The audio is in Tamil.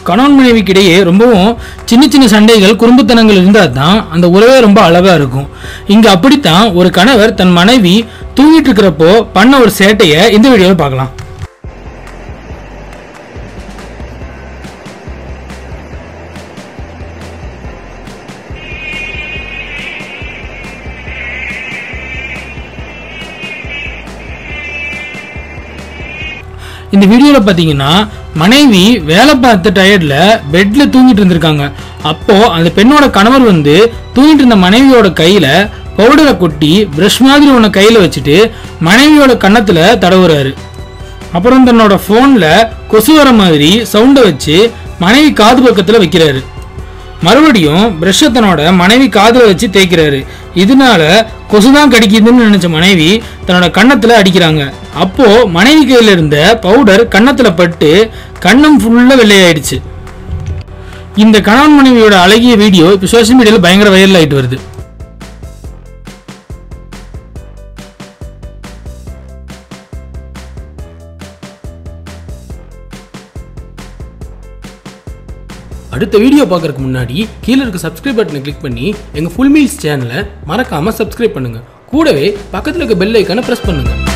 கணவன் மனைவிக்கு இடையே ரொம்பவும் சின்ன சின்ன சண்டைகள் குறும்புத்தனங்கள் இருந்தால் தான் அந்த உறவே ரொம்ப அழகா இருக்கும் இங்க அப்படித்தான் ஒரு கணவர் தன் மனைவி தூங்கிட்டு இருக்கிறப்போ பண்ண ஒரு சேட்டையை இந்த வீடியோவில் பார்க்கலாம் இந்த வீடியோவில் பார்த்தீங்கன்னா மனைவி வேலை பார்த்த டயர்டில் பெட்டில் தூங்கிட்டு இருந்திருக்காங்க அப்போ அந்த பெண்ணோட கணவர் வந்து தூங்கிட்டு இருந்த மனைவியோட கையில் பவுடரை கொட்டி ப்ரஷ் மாதிரி ஒன்று கையில் வச்சுட்டு மனைவியோட கன்னத்தில் தடவுறாரு அப்புறம் தன்னோட ஃபோனில் கொசு வர மாதிரி சவுண்டை வச்சு மனைவி காது பக்கத்தில் வைக்கிறாரு மறுபடியும் ப்ரஷ்ஷை தன்னோட மனைவி காதில் வச்சு தேய்க்கிறாரு இதனால கொசு தான் கடிக்குதுன்னு நினைச்ச மனைவி தன்னோட கன்னத்தில் அடிக்கிறாங்க அப்போ மனைவி கையில் இருந்த பவுடர் கன்னத்தில் பட்டு கன்னம் ஃபுல்லாக வெள்ளையாயிடுச்சு இந்த கணவன் மனைவியோட அழகிய வீடியோ இப்போ சோஷியல் மீடியாவில் பயங்கர வைரல் ஆயிட்டு வருது அடுத்த வீடியோ பார்க்கறதுக்கு முன்னாடி கீழே இருக்க சப்ஸ்கிரைப் பட்டனை கிளிக் பண்ணி எங்கள் ஃபுல் மீல்ஸ் சேனலை மறக்காமல் சப்ஸ்கிரைப் பண்ணுங்கள் கூடவே பக்கத்தில் இருக்க பெல் ஐக்கானை ப்ரெஸ் பண்ணுங்கள்